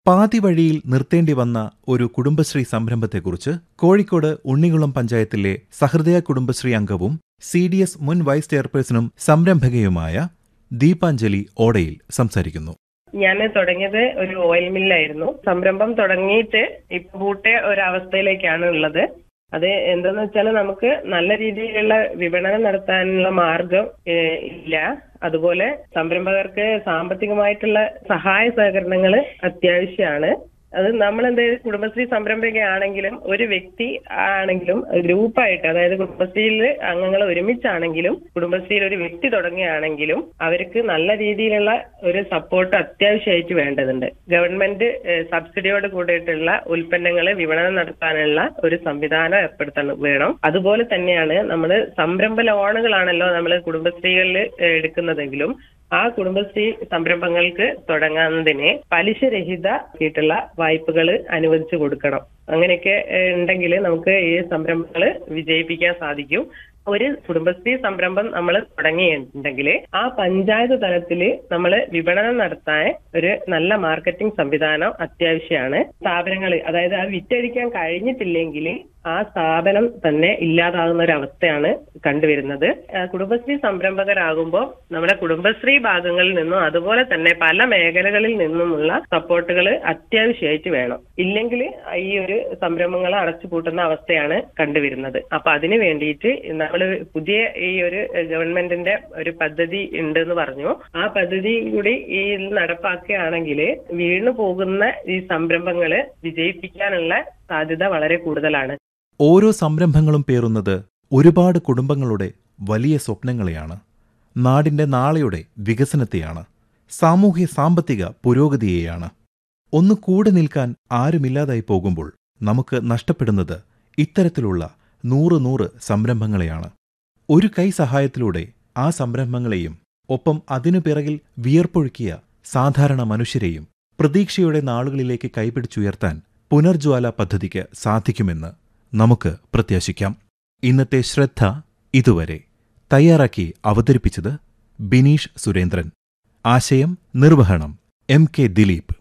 പാതി വഴിയിൽ നിർത്തേണ്ടി വന്ന ഒരു കുടുംബശ്രീ സംരംഭത്തെക്കുറിച്ച് കോഴിക്കോട് ഉണ്ണികുളം പഞ്ചായത്തിലെ സഹൃദയ കുടുംബശ്രീ അംഗവും സി ഡി എസ് മുൻ വൈസ് ചെയർപേഴ്സണും സംരംഭകയുമായ ദീപാഞ്ജലി ഓടയിൽ സംസാരിക്കുന്നു ഞാൻ തുടങ്ങിയത് ഒരു ഓയിൽ മില്ലായിരുന്നു സംരംഭം തുടങ്ങിയിട്ട് ഇപ്പൊ പൂട്ടിയ ഒരവസ്ഥയിലേക്കാണ് ഉള്ളത് അത് എന്തെന്ന് വെച്ചാൽ നമുക്ക് നല്ല രീതിയിലുള്ള വിപണനം നടത്താനുള്ള മാർഗം ഏഹ്, ഇല്ല അതുപോലെ സംരംഭകർക്ക് സാമ്പത്തികമായിട്ടുള്ള സഹായ സഹകരണങ്ങൾ അത്യാവശ്യമാണ് അത് നമ്മൾ എന്ത് കുടുംബശ്രീ സംരംഭകയാണെങ്കിലും ഒരു വ്യക്തി ആണെങ്കിലും ഗ്രൂപ്പായിട്ട് അതായത് കുടുംബശ്രീയിൽ അംഗങ്ങൾ ഒരുമിച്ചാണെങ്കിലും കുടുംബശ്രീയിൽ ഒരു വ്യക്തി തുടങ്ങുകയാണെങ്കിലും അവർക്ക് നല്ല രീതിയിലുള്ള ഒരു സപ്പോർട്ട് അത്യാവശ്യമായിട്ട് വേണ്ടതുണ്ട് ഗവൺമെന്റ് ഏഹ്, സബ്സിഡിയോട് കൂടിയിട്ടുള്ള ഉൽപ്പന്നങ്ങൾ വിപണനം നടത്താനുള്ള ഒരു സംവിധാനം ഏർപ്പെടുത്തണം വേണം അതുപോലെ തന്നെയാണ് നമ്മൾ സംരംഭ ലോണുകളാണല്ലോ നമ്മൾ കുടുംബശ്രീകളിൽ ഏഹ്, എടുക്കുന്നതെങ്കിലും ആ കുടുംബശ്രീ സംരംഭങ്ങൾക്ക് തുടങ്ങുന്നതിന് പലിശരഹിത ആയിട്ടുള്ള വായ്പകൾ അനുവദിച്ചു കൊടുക്കണം അങ്ങനെയൊക്കെ ഉണ്ടെങ്കിൽ നമുക്ക് ഈ സംരംഭങ്ങൾ വിജയിപ്പിക്കാൻ സാധിക്കും ഒരു കുടുംബശ്രീ സംരംഭം നമ്മൾ തുടങ്ങിയിട്ടുണ്ടെങ്കിൽ ആ പഞ്ചായത്ത് തലത്തിൽ നമ്മൾ വിപണനം നടത്താൻ ഒരു നല്ല മാർക്കറ്റിംഗ് സംവിധാനം അത്യാവശ്യമാണ് സ്ഥാപനങ്ങൾ അതായത് അത് വിറ്റഴിക്കാൻ കഴിഞ്ഞിട്ടില്ലെങ്കിൽ ആ സ്ഥാപനം തന്നെ ഇല്ലാതാകുന്ന ഒരു അവസ്ഥയാണ് കണ്ടുവരുന്നത് ആ, കുടുംബശ്രീ സംരംഭകരാകുമ്പോൾ നമ്മുടെ കുടുംബശ്രീ ഭാഗങ്ങളിൽ നിന്നും അതുപോലെ തന്നെ പല മേഖലകളിൽ നിന്നുമുള്ള സപ്പോർട്ടുകൾ അത്യാവശ്യമായിട്ട് വേണം ഇല്ലെങ്കിൽ ഈ ഒരു സംരംഭങ്ങൾ അടച്ചുപൂട്ടുന്ന അവസ്ഥയാണ് കണ്ടുവരുന്നത് അപ്പൊ അതിന് വേണ്ടിയിട്ട് നമ്മൾ പുതിയ ഈ ഒരു ഗവൺമെന്റിന്റെ ഒരു പദ്ധതി ഉണ്ടെന്ന് പറഞ്ഞു ആ പദ്ധതി കൂടി ഈ നടപ്പാക്കുകയാണെങ്കിൽ വീണു പോകുന്ന ഈ സംരംഭങ്ങള് വിജയിപ്പിക്കാനുള്ള സാധ്യത വളരെ കൂടുതലാണ് ഓരോ സംരംഭങ്ങളും പേറുന്നത് ഒരുപാട് കുടുംബങ്ങളുടെ വലിയ സ്വപ്നങ്ങളെയാണ് നാടിന്റെ നാളെയുടെ വികസനത്തെയാണ് സാമൂഹ്യ സാമ്പത്തിക പുരോഗതിയെയാണ് ഒന്ന് കൂടെ നിൽക്കാൻ ആരുമില്ലാതായി പോകുമ്പോൾ നമുക്ക് നഷ്ടപ്പെടുന്നത് ഇത്തരത്തിലുള്ള നൂറ് നൂറ് സംരംഭങ്ങളെയാണ് ഒരു കൈ സഹായത്തിലൂടെ ആ സംരംഭങ്ങളെയും ഒപ്പം അതിനു പിറകിൽ വിയർപ്പൊഴുക്കിയ സാധാരണ മനുഷ്യരെയും പ്രതീക്ഷയുടെ നാളുകളിലേക്ക് കൈപിടിച്ചുയർത്താൻ പുനർജ്വാല പദ്ധതിക്ക് സാധിക്കുമെന്ന് നമുക്ക് പ്രത്യാശിക്കാം ഇന്നത്തെ ശ്രദ്ധ ഇതുവരെ തയ്യാറാക്കി അവതരിപ്പിച്ചത് ബിനീഷ് സുരേന്ദ്രൻ ആശയം നിർവഹണം M K Dileep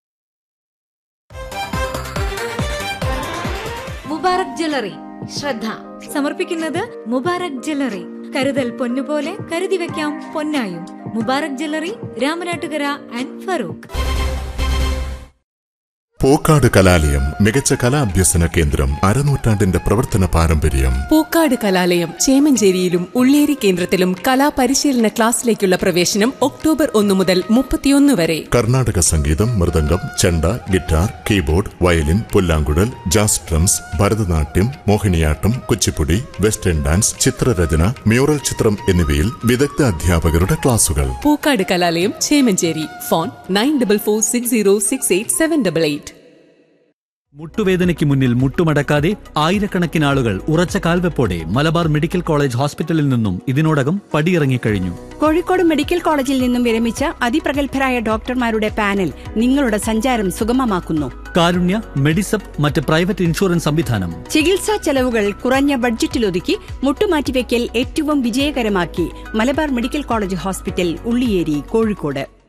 Mubarak jewellery ശ്രദ്ധ സമർപ്പിക്കുന്നത് മുബാറക് ജ്വല്ലറി കരുതൽ പൊന്നുപോലെ കരുതി വെക്കാം പൊന്നായും മുബാറക് ജ്വല്ലറി രാമനാട്ടുകര ആൻഡ് ഫറൂഖ് പൂക്കാട് കലാലയം മികച്ച കലാഭ്യസന കേന്ദ്രം അരനൂറ്റാണ്ടിന്റെ പ്രവർത്തന പാരമ്പര്യം പൂക്കാട് കലാലയം ചേമഞ്ചേരിയിലും ഉള്ളേരി കേന്ദ്രത്തിലും കലാപരിശീലന ക്ലാസ്സിലേക്കുള്ള പ്രവേശനം ഒക്ടോബർ ഒന്ന് മുതൽ മുപ്പത്തിയൊന്ന് വരെ കർണാടക സംഗീതം mridangam chenda guitar keyboard violin പുല്ലാങ്കുഴൽ jazz drums Bharatanatyam Mohiniyattam Kuchipudi western dance ചിത്രരചന മ്യൂറൽ ചിത്രം എന്നിവയിൽ വിദഗ്ധ അധ്യാപകരുടെ ക്ലാസുകൾ Pookkad Kalalayam Chemancheri phone nine double four six zero six eight seven double eight മുട്ടുവേദനയ്ക്ക് മുന്നിൽ മുട്ടുമടക്കാതെ ആയിരക്കണക്കിന് ആളുകൾ ഉറച്ച കാൽവെപ്പോടെ മലബാർ മെഡിക്കൽ കോളേജ് ഹോസ്പിറ്റലിൽ നിന്നും ഇതിനോടകം പടിയിറങ്ങിക്കഴിഞ്ഞു കോഴിക്കോട് മെഡിക്കൽ കോളേജിൽ നിന്നും വിരമിച്ച അതിപ്രഗത്ഭരായ ഡോക്ടർമാരുടെ പാനൽ നിങ്ങളുടെ സഞ്ചാരം സുഗമമാക്കുന്നു കാരുണ്യ മെഡിസപ്പ് മറ്റ് പ്രൈവറ്റ് ഇൻഷുറൻസ് സംവിധാനം ചികിത്സാ ചെലവുകൾ കുറഞ്ഞ ബഡ്ജറ്റിലൊതുക്കി മുട്ടുമാറ്റിവെക്കൽ ഏറ്റവും വിജയകരമാക്കി Malabar medical college hospital Ulliyeri Kozhikode